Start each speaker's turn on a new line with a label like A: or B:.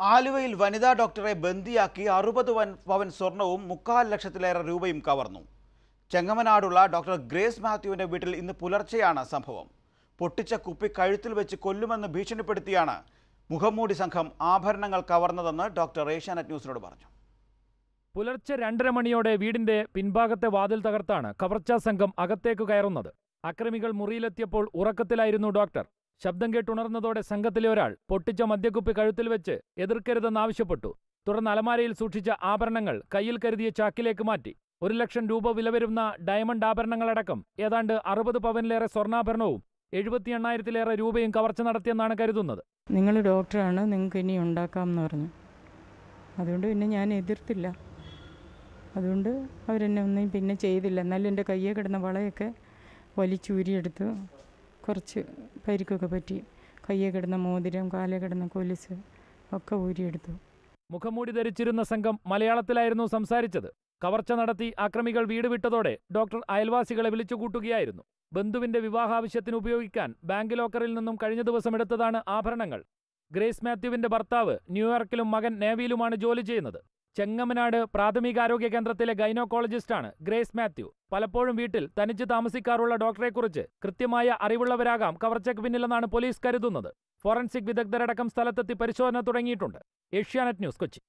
A: ആലുവയിൽ വനിതാ ഡോക്ടറെ ബന്ദിയാക്കി അറുപത് വൻ പവൻ സ്വർണവും മുക്കാൽ ലക്ഷത്തിലേറെ രൂപയും കവർന്നു ചെങ്ങമനാടുള്ള ഡോക്ടർ ഗ്രേസ് മാത്യുവിന്റെ വീട്ടിൽ ഇന്ന് പുലർച്ചെയാണ് സംഭവം പൊട്ടിച്ച കുപ്പി കഴുത്തിൽ വെച്ച് കൊല്ലുമെന്ന് ഭീഷണിപ്പെടുത്തിയാണ് മുഖംമൂടി സംഘം ആഭരണങ്ങൾ കവർന്നതെന്ന് ഡോക്ടർ ഏഷ്യാനെറ്റ് ന്യൂസിനോട് പറഞ്ഞു
B: പുലർച്ചെ രണ്ടര മണിയോടെ വീടിന്റെ പിൻഭാഗത്തെ വാതിൽ തകർത്താണ് കവർച്ചാ സംഘം അകത്തേക്ക് കയറുന്നത് അക്രമികൾ മുറിയിലെത്തിയപ്പോൾ ഉറക്കത്തിലായിരുന്നു ഡോക്ടർ ശബ്ദം കേട്ടുണർന്നതോടെ സംഘത്തിലെ ഒരാൾ പൊട്ടിച്ച മദ്യക്കുപ്പി കഴുത്തിൽ വെച്ച് എതിർക്കരുതെന്നാവശ്യപ്പെട്ടു തുടർന്ന് അലമാരയിൽ സൂക്ഷിച്ച ആഭരണങ്ങൾ കയ്യിൽ കരുതിയ ചാക്കിലേക്ക് മാറ്റി ഒരു ലക്ഷം രൂപ വില വരുന്ന ഡയമണ്ട് ആഭരണങ്ങളടക്കം ഏതാണ്ട് അറുപത് പവനിലേറെ സ്വർണ്ണാഭരണവും എഴുപത്തി എണ്ണായിരത്തിലേറെ രൂപയും കവർച്ച നടത്തിയെന്നാണ് കരുതുന്നത്
C: നിങ്ങൾ ഡോക്ടറാണ് നിങ്ങൾക്ക് ഇനി ഉണ്ടാക്കാം എന്ന് പറഞ്ഞു അതുകൊണ്ട് പിന്നെ ഞാൻ എതിർത്തില്ല അതുകൊണ്ട് അവരെന്നെ ഒന്നും പിന്നെ ചെയ്തില്ല എന്നാലും എൻ്റെ കയ്യെ കിടന്ന വളയൊക്കെ വലിച്ചൂരിയെടുത്ത് കുറച്ച് പരിക്കൊക്കെ പറ്റി കയ്യെ കിടന്ന മോതിരം കാലേ കിടന്ന കൊലുസ് ഒക്കെ ഊരിയെടുത്തു
B: മുഖംമൂടി ധരിച്ചിരുന്ന സംഘം മലയാളത്തിലായിരുന്നു സംസാരിച്ചത് കവർച്ച നടത്തി ആക്രമികൾ വീട് വിട്ടതോടെ ഡോക്ടർ അയൽവാസികളെ വിളിച്ചുകൂട്ടുകയായിരുന്നു ബന്ധുവിന്റെ വിവാഹാവശ്യത്തിന് ഉപയോഗിക്കാൻ ബാങ്ക് ലോക്കറിൽ നിന്നും കഴിഞ്ഞ ദിവസം എടുത്തതാണ് ആഭരണങ്ങൾ ഗ്രേസ് മാത്യുവിന്റെ ഭർത്താവ് ന്യൂയോർക്കിലും മകൻ നേവിയിലുമാണ് ജോലി ചെയ്യുന്നത് ചെങ്ങമനാട് പ്രാഥമികാരോഗ്യ കേന്ദ്രത്തിലെ ഗൈനോക്കോളജിസ്റ്റാണ് ഗ്രേസ് മാത്യു പലപ്പോഴും വീട്ടിൽ തനിച്ച് താമസിക്കാറുള്ള ഡോക്ടറെക്കുറിച്ച് കൃത്യമായ അറിവുള്ളവരാകാം കവർച്ചയ്ക്ക് പിന്നിലെന്നാണ് പോലീസ് കരുതുന്നത് ഫോറൻസിക് വിദഗ്ധരടക്കം സ്ഥലത്തെത്തി പരിശോധന തുടങ്ങിയിട്ടുണ്ട് ഏഷ്യാനെറ്റ് ന്യൂസ് കൊച്ചി